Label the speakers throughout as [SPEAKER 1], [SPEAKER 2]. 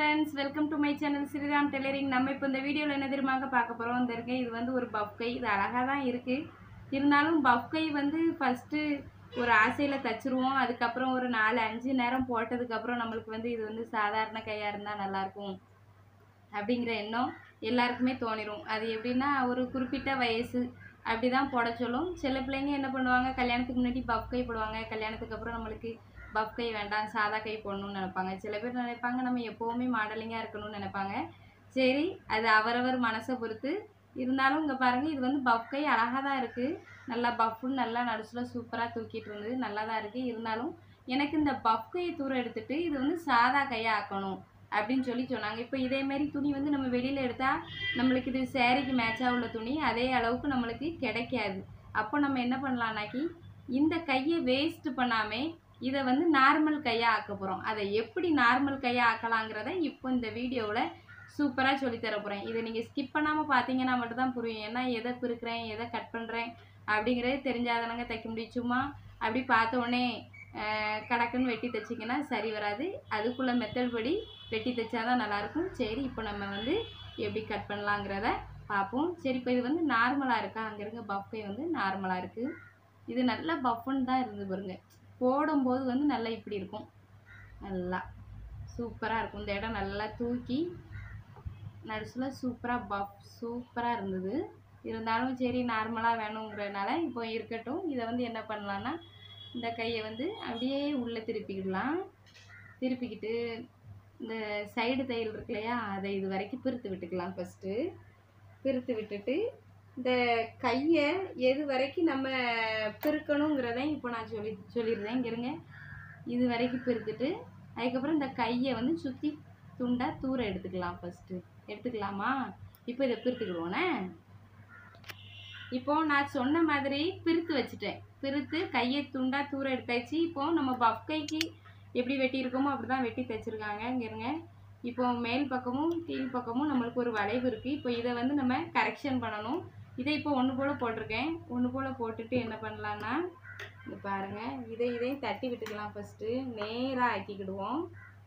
[SPEAKER 1] friends welcome to my channel Sriram tailoring நம்ம இப்போ இந்த வீடியோவில் என்ன தெரியுமாங்க பார்க்க போகிறோம் இந்த இருக்கேன் இது வந்து ஒரு பஃப் கை இது அழகாக தான் இருக்குது இருந்தாலும் பஃப் கை வந்து ஃபஸ்ட்டு ஒரு ஆசையில் தச்சுருவோம் அதுக்கப்புறம் ஒரு நாலு அஞ்சு நேரம் போட்டதுக்கப்புறம் நம்மளுக்கு வந்து இது வந்து சாதாரண கையாக இருந்தால் நல்லாயிருக்கும் அப்படிங்கிற எண்ணம் எல்லாருக்குமே தோணிரும் அது எப்படின்னா ஒரு குறிப்பிட்ட வயசு அப்படி தான் போட சொல்லும் சில பிள்ளைங்க என்ன பண்ணுவாங்க கல்யாணத்துக்கு முன்னாடி பஃப் கை போடுவாங்க கல்யாணத்துக்கு அப்புறம் நம்மளுக்கு பஃப் கை வேண்டாம் சாதா கை போடணும்னு நினைப்பாங்க சில பேர் நினைப்பாங்க நம்ம எப்போவுமே மாடலிங்காக இருக்கணும்னு நினைப்பாங்க சரி அது அவரவர் மனசை பொறுத்து இருந்தாலும் இங்கே பாருங்கள் இது வந்து பஃப் கை அழகாக தான் இருக்குது நல்லா பஃப்னு நல்லா நடுசில் சூப்பராக தூக்கிட்டு இருந்தது நல்லா தான் இருக்குது இருந்தாலும் எனக்கு இந்த பஃப் கையை தூரம் எடுத்துட்டு இது வந்து சாதா கையாக ஆக்கணும் அப்படின்னு சொல்லி சொன்னாங்க இப்போ இதேமாரி துணி வந்து நம்ம வெளியில் எடுத்தால் நம்மளுக்கு இது சேரீக்கு மேட்சாக உள்ள துணி அதே அளவுக்கு நம்மளுக்கு கிடைக்காது அப்போ நம்ம என்ன பண்ணலாம்னாக்கி இந்த கையை வேஸ்ட் பண்ணாமல் இதை வந்து நார்மல் கையாக ஆக்க போகிறோம் அதை எப்படி நார்மல் கையாக ஆக்கலாங்கிறத இப்போ இந்த வீடியோவில் சூப்பராக சொல்லித்தர போகிறேன் இதை நீங்கள் ஸ்கிப் பண்ணாமல் பார்த்தீங்கன்னா மட்டும்தான் புரியும் ஏன்னா எதை பிரிக்கிறேன் எதை கட் பண்ணுறேன் அப்படிங்கிறது தெரிஞ்சாதானங்க தைக்க முடியும் சும்மா அப்படி பார்த்த உடனே அஹ், கடக்குன்னு வெட்டி தைச்சிங்கன்னா சரி வராது அதுக்குள்ள மெத்தட் படி வெட்டி தைச்சாதான் நல்லாயிருக்கும் சரி இப்போ நம்ம வந்து எப்படி கட் பண்ணலாங்கிறத பார்ப்போம் சரி இப்போ இது வந்து நார்மலாக இருக்கா அங்கே இருக்க பஃபே வந்து நார்மலாக இருக்குது இது நல்லா பஃப்னு தான் இருந்து பாருங்க போடும்போது வந்து நல்லா இப்படி இருக்கும் நல்லா சூப்பராக இருக்கும் இந்த இடம் நல்லா தூக்கி நடுசில் சூப்பராக பஃப் சூப்பராக இருந்தது இருந்தாலும் சரி நார்மலாக வேணுங்கிறதுனால இப்போ இருக்கட்டும் இதை வந்து என்ன பண்ணலான்னா இந்த கையை வந்து அப்படியே உள்ளே திருப்பிக்கிடலாம் திருப்பிக்கிட்டு இந்த சைடு தையல் இருக்கு இல்லையா அதை இது வரைக்கும் பிரித்து விட்டுக்கலாம் ஃபஸ்ட்டு பிரித்து விட்டுட்டு இந்த கையை எது வரைக்கும் நம்ம பிரிக்கணுங்கிறதையும் இப்போ நான் சொல்லி சொல்லிடுறேன் இங்க இருங்க இது வரைக்கும் பிரித்துட்டு அதுக்கப்புறம் இந்த கையை வந்து சுற்றி துண்டாக தூர எடுத்துக்கலாம் ஃபஸ்ட்டு எடுத்துக்கலாமா இப்போ இதை பிரித்துக்கிடுவோண்ணே இப்போ நான் சொன்ன மாதிரி பிரித்து வச்சுட்டேன் பிரித்து கையை துண்டாக தூர எடுத்தாச்சு இப்போ நம்ம பஃப் கைக்கு எப்படி வெட்டியிருக்கோமோ அப்படி தான் வெட்டி தைச்சிருக்காங்க இங்க இருங்க இப்போ மேல் பக்கமும் கீழ் பக்கமும் நம்மளுக்கு ஒரு வளைவு இருக்குது இப்போ இதை வந்து நம்ம கரெக்ஷன் பண்ணணும் இதை இப்போ ஒன்று போல் போட்டிருக்கேன் ஒன்று போல் போட்டுட்டு என்ன பண்ணலான்னா இங்க பாருங்க இதை இதையும் தட்டி விட்டுக்கலாம் ஃபஸ்ட்டு நேராக ஆக்கிக்கிடுவோம்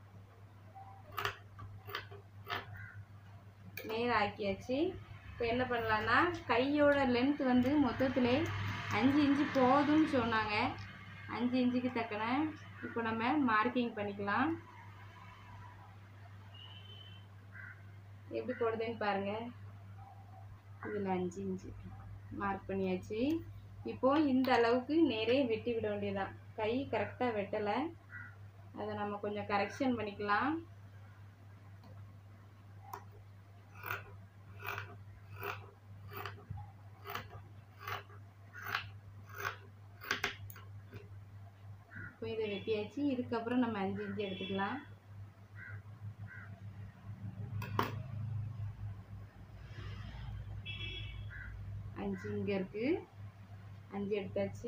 [SPEAKER 1] நேராக ஆக்கியாச்சு இப்போ என்ன பண்ணலான்னா கையோட லென்த் வந்து மொத்தத்திலே அஞ்சு இன்ச்சு போதும்னு சொன்னாங்க அஞ்சு இன்ச்சுக்கு தக்கன இப்போ நம்ம மார்க்கிங் பண்ணிக்கலாம் எப்படி போடுதுன்னு பாருங்கள் இதில் அஞ்சு இன்ச்சு மார்க் பண்ணியாச்சு இப்போ இந்த அளவுக்கு நேரே வெட்டி விட வேண்டியதுதான் கை கரெக்டாக வெட்டலை அதை நம்ம கொஞ்சம் கரெக்ஷன் பண்ணிக்கலாம் இப்போ இதை வெட்டியாச்சு இதுக்கப்புறம் நம்ம அஞ்சு இன்ச்சு எடுத்துக்கலாம் அஞ்சு இங்கே இருக்குது அஞ்சு எடுத்தாச்சு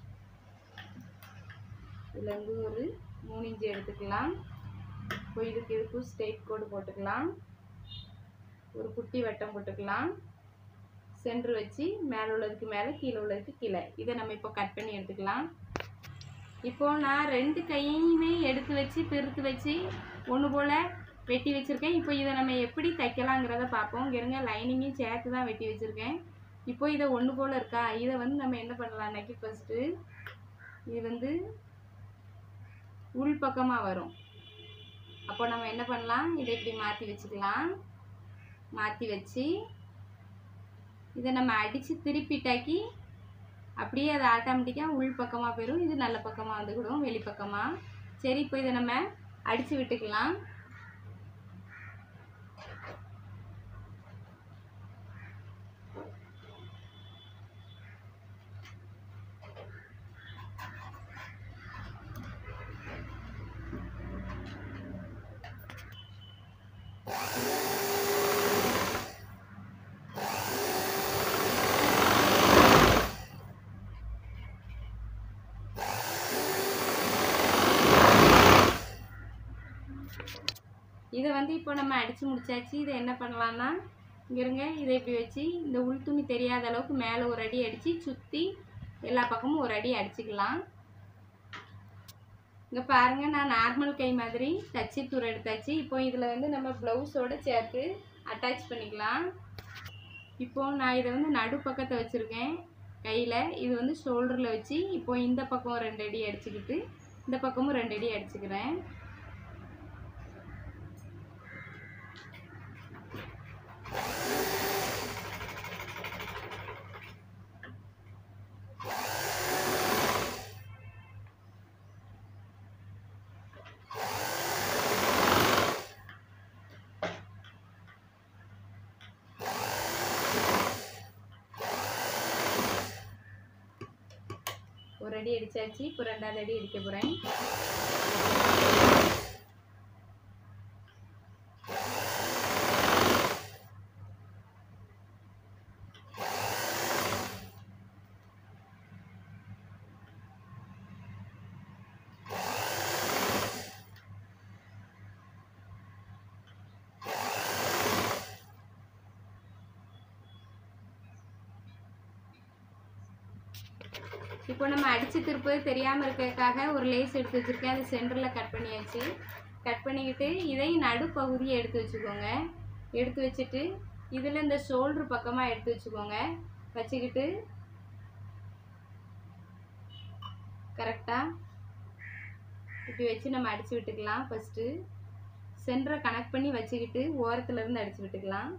[SPEAKER 1] இதுலேருந்து ஒரு மூணு இன்ச்சு எடுத்துக்கலாம் இப்போ இதுக்கு இதுக்கும் ஸ்ட்ரெயிட் கோடு போட்டுக்கலாம் ஒரு குட்டி வட்டம் போட்டுக்கலாம் சென்டர் வச்சு மேலே உள்ளதுக்கு மேலே கீழே உள்ளதுக்கு கீழே இதை நம்ம இப்போ கட் பண்ணி எடுத்துக்கலாம் இப்போ நான் ரெண்டு கையுமே எடுத்து வச்சு பெருத்து வச்சு ஒன்று போல் வெட்டி வச்சுருக்கேன் இப்போ இதை நம்ம எப்படி தைக்கலாங்கிறத பார்ப்போம் இங்க இருங்க லைனிங்கையும் சேர்த்து தான் வெட்டி வச்சுருக்கேன் இப்போ இதை ஒன்று போல் இருக்கா இதை வந்து நம்ம என்ன பண்ணலாம்னாக்கி ஃபஸ்ட்டு இது வந்து உள் பக்கமாக வரும் அப்போ நம்ம என்ன பண்ணலாம் இதை இப்படி மாற்றி வச்சுக்கலாம் மாற்றி வச்சு இதை நம்ம அடித்து திருப்பிட்டாக்கி அப்படியே அது ஆட்டோமேட்டிக்காக உள் பக்கமாக போயிடும் இது நல்ல பக்கமாக வந்துக்கிடும் வெளி பக்கமாக சரி இப்போ இதை நம்ம அடித்து விட்டுக்கலாம் இதை வந்து இப்போ நம்ம அடித்து முடிச்சாச்சு இதை என்ன பண்ணலான்னா இங்கே இருங்க இதை இப்படி வச்சு இந்த உள் துணி தெரியாத அளவுக்கு மேலே ஒரு அடி அடித்து சுற்றி எல்லா பக்கமும் ஒரு அடி அடிச்சுக்கலாம் இங்கே பாருங்க நான் நார்மல் கை மாதிரி தச்சு தூர எடுத்தாச்சு இப்போ இதில் வந்து நம்ம ப்ளவுஸோட சேர்த்து அட்டாச் பண்ணிக்கலாம் இப்போ நான் இதை வந்து நடு பக்கத்தை வச்சுருக்கேன் கையில் இது வந்து ஷோல்டரில் வச்சு இப்போ இந்த பக்கம் ரெண்டு அடி அடிச்சுக்கிட்டு இந்த பக்கமும் ரெண்டு அடி அடிச்சுக்கிறேன் ஒரு அடி அடிச்சாச்சு இப்போ ரெண்டாவது அடி அடிக்க போகிறேன் இப்போ நம்ம அடித்து திருப்பது தெரியாமல் இருக்கிறதுக்காக ஒரு லேஸ் எடுத்து வச்சுருக்கேன் அது சென்டரில் கட் பண்ணியாச்சு கட் பண்ணிக்கிட்டு இதையும் நடுப்பகுதியை எடுத்து வச்சுக்கோங்க எடுத்து வச்சுட்டு இதில் இந்த ஷோல்ட்ரு பக்கமாக எடுத்து வச்சுக்கோங்க வச்சுக்கிட்டு கரெக்டாக இப்படி வச்சு நம்ம அடித்து விட்டுக்கலாம் ஃபஸ்ட்டு சென்டரை கனெக்ட் பண்ணி வச்சுக்கிட்டு ஓரத்துலேருந்து அடித்து விட்டுக்கலாம்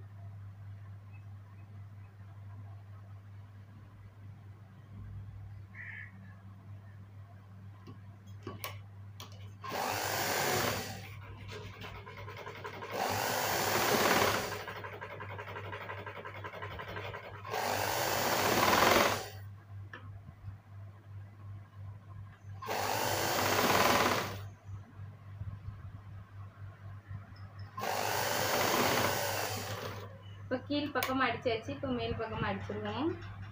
[SPEAKER 1] இப்போ கீழ் பக்கமாக அடிச்சாச்சு இப்போ மேல் பக்கமாக அடிச்சிருவோம்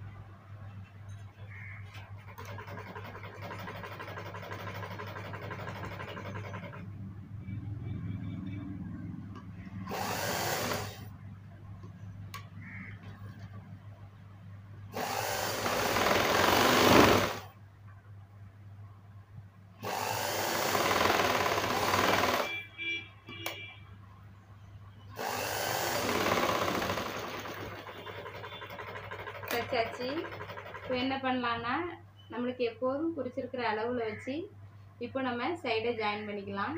[SPEAKER 1] தைச்சாச்சு இப்போ என்ன பண்ணலான்னா நம்மளுக்கு எப்போதும் குறிச்சிருக்கிற அளவில் வச்சு இப்போ நம்ம சைடை ஜாயின் பண்ணிக்கலாம்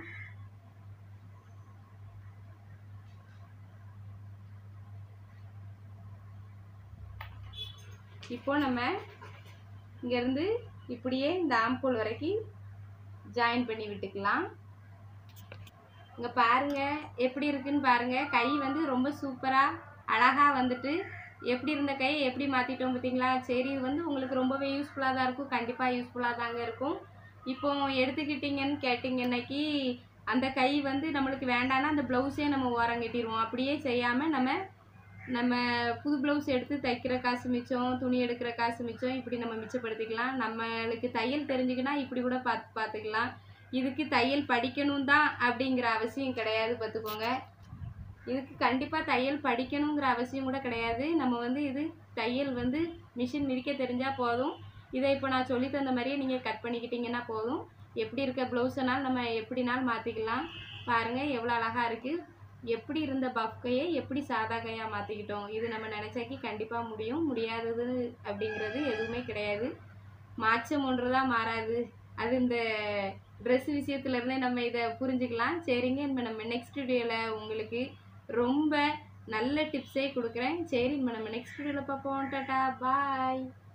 [SPEAKER 1] இப்போ நம்ம இங்கேருந்து இப்படியே இந்த ஆம்பூல் வரைக்கும் ஜாயின் பண்ணி விட்டுக்கலாம் இங்கே பாருங்க எப்படி இருக்குன்னு பாருங்க கை வந்து ரொம்ப சூப்பராக அழகாக வந்துட்டு எப்படி இருந்த கையை எப்படி மாற்றிட்டோம் பார்த்தீங்களா சரி இது வந்து உங்களுக்கு ரொம்பவே யூஸ்ஃபுல்லாக தான் இருக்கும் கண்டிப்பாக யூஸ்ஃபுல்லாக தாங்க இருக்கும் இப்போ எடுத்துக்கிட்டிங்கன்னு கேட்டிங்கன்னைக்கு அந்த கை வந்து நம்மளுக்கு வேண்டான்னா அந்த ப்ளவுஸே நம்ம ஓரம் கட்டிடுவோம் அப்படியே செய்யாமல் நம்ம நம்ம புது ப்ளவுஸ் எடுத்து தைக்கிற காசு மிச்சம் துணி எடுக்கிற காசு மிச்சம் இப்படி நம்ம மிச்சப்படுத்திக்கலாம் நம்மளுக்கு தையல் தெரிஞ்சுக்கினா இப்படி கூட பார்த்து பார்த்துக்கலாம் இதுக்கு தையல் படிக்கணும் தான் அப்படிங்கிற அவசியம் கிடையாது பார்த்துக்கோங்க இதுக்கு கண்டிப்பாக தையல் படிக்கணுங்கிற அவசியம் கூட கிடையாது நம்ம வந்து இது தையல் வந்து மிஷின் மிதிக்க தெரிஞ்சால் போதும் இதை இப்போ நான் சொல்லி தந்த மாதிரியே நீங்கள் கட் பண்ணிக்கிட்டிங்கன்னா போதும் எப்படி இருக்க ப்ளவுஸனால் நம்ம எப்படினாலும் மாற்றிக்கலாம் பாருங்கள் எவ்வளோ அழகாக இருக்குது எப்படி இருந்த பஃப் கையை எப்படி சாதா கையாக மாற்றிக்கிட்டோம் இது நம்ம நினச்சாக்கி கண்டிப்பாக முடியும் முடியாதது அப்படிங்கிறது எதுவுமே கிடையாது மாற்றம் ஒன்று தான் மாறாது அது இந்த ட்ரெஸ் விஷயத்துலேருந்தே நம்ம இதை புரிஞ்சுக்கலாம் சரிங்க இப்போ நம்ம நெக்ஸ்ட் வீடியோவில் உங்களுக்கு ரொம்ப நல்ல டிப்ஸே கொடுக்குறேன் சரி நம்ம நெக்ஸ்ட் வீடியோவில் பார்ப்போம் டாட்டா பாய்